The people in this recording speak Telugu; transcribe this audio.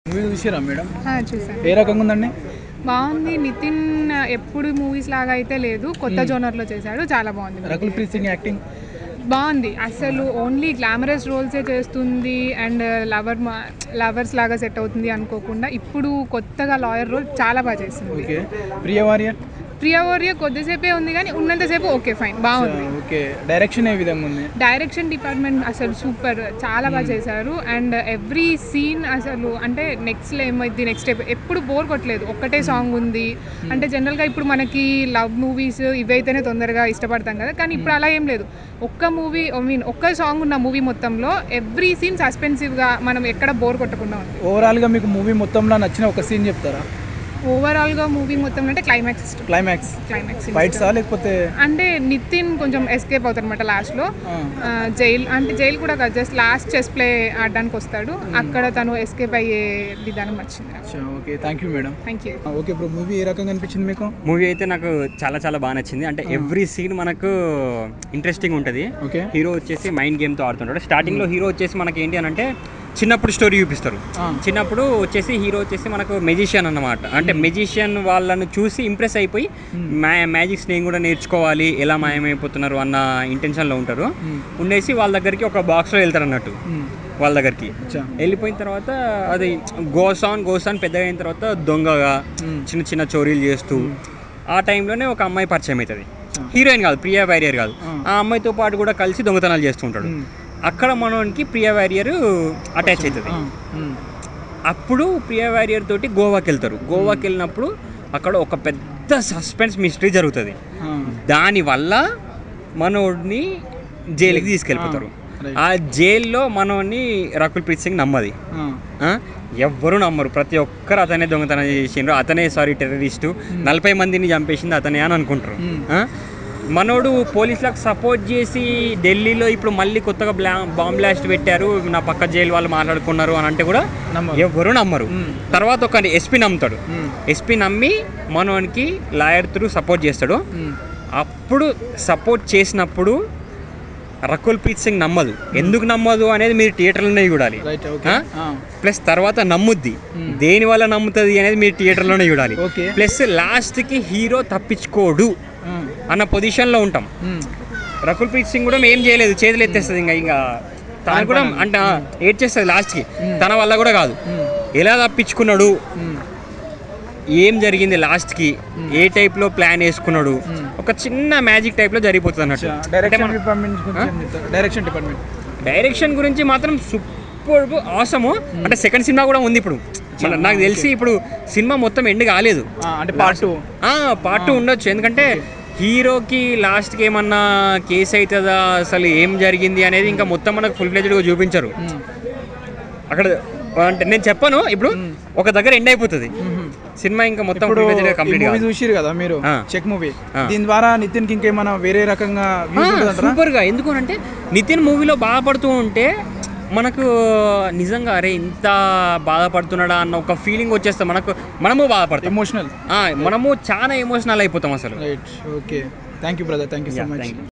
మూవీ చూసిరా మేడం ఆ, చూసాను ఏ రకంగా ఉందండి బాగుంది నితిన్ ఎప్పుడు మూవీస్ లాగా అయితే లేదు కొత్త జోనర్లో చేశాడు చాలా బాగుంది రకుల్ ప్రీత్ సింగ్ యాక్టింగ్ బాగుంది అసలు ఓన్లీ గ్లామరస్ రోల్సే చేస్తుంది అండ్ లవర్ లవర్స్ లాగా సెట్ అవుతుంది అనుకోకుండా ఇప్పుడు కొత్తగా లాయర్ రోల్ చాలా బాగా చేస్తుంది ఓకే ప్రియ వారియర్ ప్రియా వారియా కొద్దిసేపే ఉంది కానీ ఉన్నంతసేపు ఓకే ఫైన్ బాగుంది ఓకే డైరెక్షన్ ఏ విధంగా ఉంది డైరెక్షన్ డిపార్ట్మెంట్ అసలు సూపర్ చాలా బాగా చేశారు అండ్ ఎవ్రీ సీన్ అసలు అంటే నెక్స్ట్ ఏమైంది నెక్స్ట్ ఎప్పుడు బోర్ కొట్టలేదు ఒక్కటే సాంగ్ ఉంది అంటే జనరల్గా ఇప్పుడు మనకి లవ్ మూవీస్ ఇవైతేనే తొందరగా ఇష్టపడతాం కదా కానీ ఇప్పుడు అలా ఏం లేదు ఒక్క మూవీ ఐ మీన్ ఒక్క సాంగ్ ఉన్న మూవీ మొత్తంలో ఎవ్రీ సీన్ సస్పెన్సివ్గా మనం ఎక్కడ బోర్ కొట్టకుండా ఉంది ఓవరాల్గా మీకు మూవీ మొత్తంలో నచ్చిన ఒక సీన్ చెప్తారా ఓవరాల్గా మూవీ మొత్తం అంటే క్లైమాక్స్ ఇష్టం క్లైమాక్స్ క్లైమాక్స్ ఫైట్సా లేకపోతే అంటే నితిన్ కొంచెం ఎస్కేప్ అవుతారు అనమాట లాస్ట్లో ఆ, జైల్ అంటే జైలు కూడా కాదు జస్ట్ లాస్ట్ చెస్ ప్లే ఆడడానికి వస్తాడు అక్కడ తను ఎస్కేప్ అయ్యే విధానం నచ్చింది అచ్చా, okay thank you madam thank you okay ఇప్పుడు మూవీ ఏ రకంగా అనిపించింది మీకు మూవీ అయితే నాకు చాలా చాలా బాగా నచ్చింది అంటే ఎవ్రీ సీన్ మనకు ఇంట్రెస్టింగ్ ఉంటుంది ఓకే హీరో వచ్చేసి మైండ్ గేమ్తో ఆడుతుంటాడు స్టార్టింగ్లో హీరో వచ్చేసి మనకి ఏంటి అని అంటే చిన్నప్పుడు స్టోరీ చూపిస్తారు ఆ. చిన్నప్పుడు వచ్చేసి హీరో వచ్చేసి మనకు మెజిషియన్ అన్నమాట అంటే మెజిషియన్ వాళ్ళను చూసి ఇంప్రెస్ అయిపోయి మ్యా మ్యాజిక్స్ నేను కూడా నేర్చుకోవాలి ఎలా మాయమైపోతున్నారు అన్న ఇంటెన్షన్లో ఉంటారు మ్మ్. ఉండేసి వాళ్ళ దగ్గరికి ఒక బాక్స్లో వెళ్తారు అన్నట్టు మ్మ్. వాళ్ళ దగ్గరికి అచ్చా వెళ్ళిపోయిన తర్వాత అది గోసాన్ గోసాన్ పెద్దగా అయిన తర్వాత దొంగగా మ్మ్. చిన్న చిన్న చోరీలు చేస్తూ ఆ టైంలోనే ఒక అమ్మాయి పరిచయం అవుతుంది ఆ. హీరోయిన్ కాదు ప్రియా వారియర్ కాదు ఆ. ఆ అమ్మాయితో పాటు కూడా కలిసి దొంగతనాలు చేస్తూ ఉంటాడు మ్మ్. అక్కడ మనోనికి ప్రియా వారియర్ అటాచ్ అవుతుంది ఆ, మ్మ్. అప్పుడు ప్రియా వారియర్ తోటి గోవాకి వెళ్తారు గోవాకి వెళ్ళినప్పుడు అక్కడ ఒక పెద్ద సస్పెన్స్ మిస్టరీ జరుగుతుంది ఆ, దానివల్ల మనోడిని జైలుకి తీసుకెళ్ళిపోతారు రైట్. ఆ జైల్లో మనోడిని రకుల్ ప్రీత్ సింగ్ నమ్మది ఆ, ఆ? ఎవ్వరు నమ్మరు ప్రతి ఒక్కరు అతనే దొంగతనం చేసిండ్రు అతనే సారీ టెర్రరిస్టు నలభై మందిని చంపేసింది అతనే అని అనుకుంటారు మ్మ్. ఆ? మనోడు పోలీసులకు సపోర్ట్ చేసి ఢిల్లీలో ఇప్పుడు మళ్ళీ కొత్తగా బ్లా బాంబ్ బ్లాస్ట్ పెట్టారు నా పక్క జైలు వాళ్ళు మాట్లాడుకున్నారు అని అంటే కూడా నమ్మరు. ఎవ్వరు నమ్మరు మ్మ్. తర్వాత ఒక ఎస్పీ నమ్ముతాడు మ్మ్. ఎస్పీ నమ్మి మనోనికి లాయర్ త్రూ సపోర్ట్ చేస్తాడు మ్మ్. అప్పుడు సపోర్ట్ చేసినప్పుడు రకుల్ ప్రీత్ సింగ్ నమ్మదు ఎందుకు నమ్మదు అనేది మీరు థియేటర్లోనే చూడాలి రైట్ ఓకే ఆ? ఆ, ప్లస్ తర్వాత నమ్ముద్ది మ్మ్. దేని వల్ల నమ్ముతుంది అనేది మీరు థియేటర్లోనే చూడాలి ఓకే ప్లస్ లాస్ట్కి హీరో తప్పించుకోడు ఆ, అన్న పొజిషన్లో ఉంటాం మ్మ్. రకుల్ ప్రీత్ సింగ్ కూడా ఏం చేయలేదు చేతులు ఎత్తేస్తుంది ఇంకా ఇంకా తన కూడా అంటే ఏడ్ చేస్తుంది లాస్ట్కి తన వల్ల కూడా కాదు మ్మ్. ఎలా తప్పించుకున్నాడు మ్మ్. ఏం జరిగింది లాస్ట్కి ఏ టైప్లో ప్లాన్ వేసుకున్నాడు ఒక చిన్న మ్యాజిక్ టైప్లో జరిగిపోతుంది అన్నట్టు అచ్చా, అంటే డైరెక్షన్ మన- డిపార్ట్మెంట్ గురించి ఏం చెప్తారు? డైరెక్షన్ డిపార్ట్మెంట్ డైరెక్షన్ గురించి మాత్రం సూపర్ ఆసము అంటే సెకండ్ సినిమా కూడా ఉంది ఇప్పుడు మన- నాకు తెలిసి ఇప్పుడు సినిమా మొత్తం ఎండ్ కాలేదు ఆ, అంటే పార్ట్ టూ పార్ట్ టూ ఉండొచ్చు ఎందుకంటే హీరోకి లాస్ట్కి ఏమన్నా కేసు అవుతుందా అసలు ఏం జరిగింది అనేది ఇంకా మొత్తం మనకు ఫుల్ ఫ్లెజ్డ్గా చూపించరు అక్కడ అంటే నేను చెప్పాను ఇప్పుడు ఒక దగ్గర ఎండ్ అయిపోతుంది సినిమా ఇంకా మొత్తం ఇప్పుడు ఫుల్ ఫ్లెజ్డ్గా కంప్లీట్ మూవీ చూసిరు కదా మీరు ఆ. చెక్ మూవీ ఆ. దీని ద్వారా నితిన్ కి ఇంకేమైనా వేరే రకంగా వ్యూస్ ఉంటుందంటారా సూపర్గా ఎందుకు అంటే నితిన్ మూవీలో బాధపడుతూ ఉంటే మనకు నిజంగా అరే ఇంత బాధపడుతున్నాడా అన్న ఒక ఫీలింగ్ వచ్చేస్తాం మనకు మనము బాధపడతాం ఎమోషనల్ ఆ, మనము చాలా ఎమోషనల్ అయిపోతాం అసలు right okay thank you brother thank you so Yeah, much thank you.